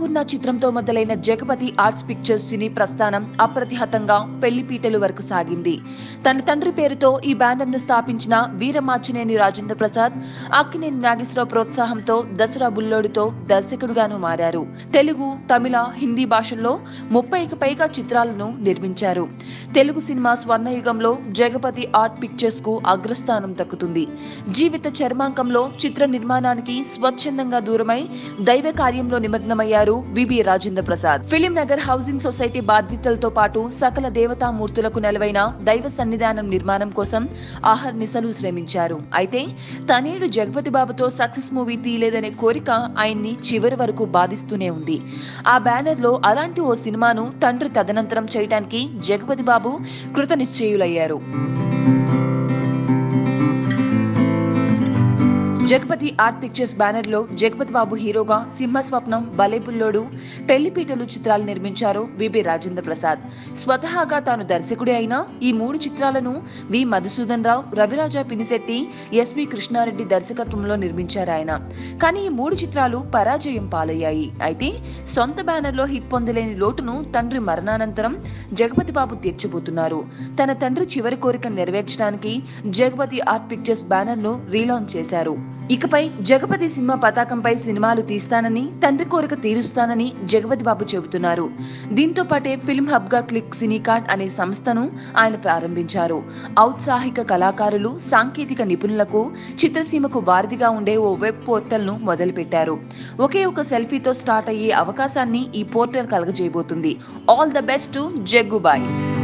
అన్నపూర్ణ చిత్రంతో మొదలైన Jagapathi arts pictures సినీ ప్రస్థానం అప్రతిహతంగా పెళ్లిపీటలు వరకు సాగింది తన తండ్రి పేరుతో ఈ బ్యానర్ ను స్థాపించిన వీరమాచినేని రాజేంద్ర ప్రసాద్ అక్కినేని నాగేశ్వరరావు ప్రోత్సాహంతో దసరా బుల్లోడుతో దర్శకుడుగాను మారారు తెలుగు తమిళ హిందీ భాషల్లో ముప్పైకి పైగా చిత్రాలను నిర్మించారు తెలుగు సినిమా స్వర్ణయుగంలో జగపతి ఆర్ట్ పిక్చర్స్ కు అగ్రస్థానం దక్కుతుంది జీవిత చర్మాంకంలో చిత్ర నిర్మాణానికి స్వచ్ఛందంగా దూరమై దైవ కార్యంలో నిమగ్నమయ్యారు V B Rajendra Prasad film Nagar housing society బాధ్యతలతో పాటు సకల దేవతామూర్తులకు నెలవైన దైవ సన్నిధానం నిర్మాణం కోసం ఆహర్నిశలు శ్రమించారు అయితే తనేడు జగపతి బాబుతో సక్సెస్ మూవీ తీయలేదనే కోరిక ఆయన్ని చివరి వరకు బాధిస్తూనే ఉంది ఆ బ్యానర్ లో అలాంటి ఓ సినిమాను తండ్రి తదనంతరం చేయడానికి జగపతి బాబు కృతనిశ్చయులయ్యారు జగపతి ఆర్ట్ పిక్చర్స్ బ్యానర్ లో జగపతి బాబు హీరోగా సింహస్వప్నం బలేపుల్లోడు పెళ్లిపీటలు చిత్రాలు నిర్మించారు విబి రాజేంద్ర ప్రసాద్ స్వతహాగా తాను దర్శకుడే అయినా ఈ మూడు చిత్రాలను వి మధుసూదన్ రావు రవిరాజా పినిశెట్టి ఎస్వి కృష్ణారెడ్డి దర్శకత్వంలో నిర్మించారు ఆయన కానీ ఈ మూడు చిత్రాలు పరాజయం పాలయ్యాయి అయితే సొంత బ్యానర్ లో హిట్ పొందలేని లోటును తండ్రి మరణానంతరం జగపతి బాబు తీర్చబోతున్నారు తన తండ్రి చివరి కోరిక నెరవేర్చడానికి జగపతి ఆర్ట్ పిక్చర్స్ బ్యానర్ ను రీలాంచ్ చేశారు ఇకపై జగపతి సినిమా పతాకంపై సినిమాలు తీస్తానని తండ్రి కోరిక తీరుస్తానని జగపతి బాబు చెబుతున్నారు దీంతో పాటే ఫిల్మ్ హబ్ గా క్లిక్ సినీ కార్డ్ అనే సంస్థను ఆయన ప్రారంభించారు ఔత్సాహిక కళాకారులు సాంకేతిక నిపుణులకు చిత్రసీమకు వారధిగా ఉండే ఓ వెబ్ పోర్టల్ ను మొదలుపెట్టారు ఒకే ఒక సెల్ఫీతో స్టార్ట్ అయ్యే అవకాశాన్ని ఈ పోర్టల్ కలగజేయబోతుంది all the best to Jaggu Bhai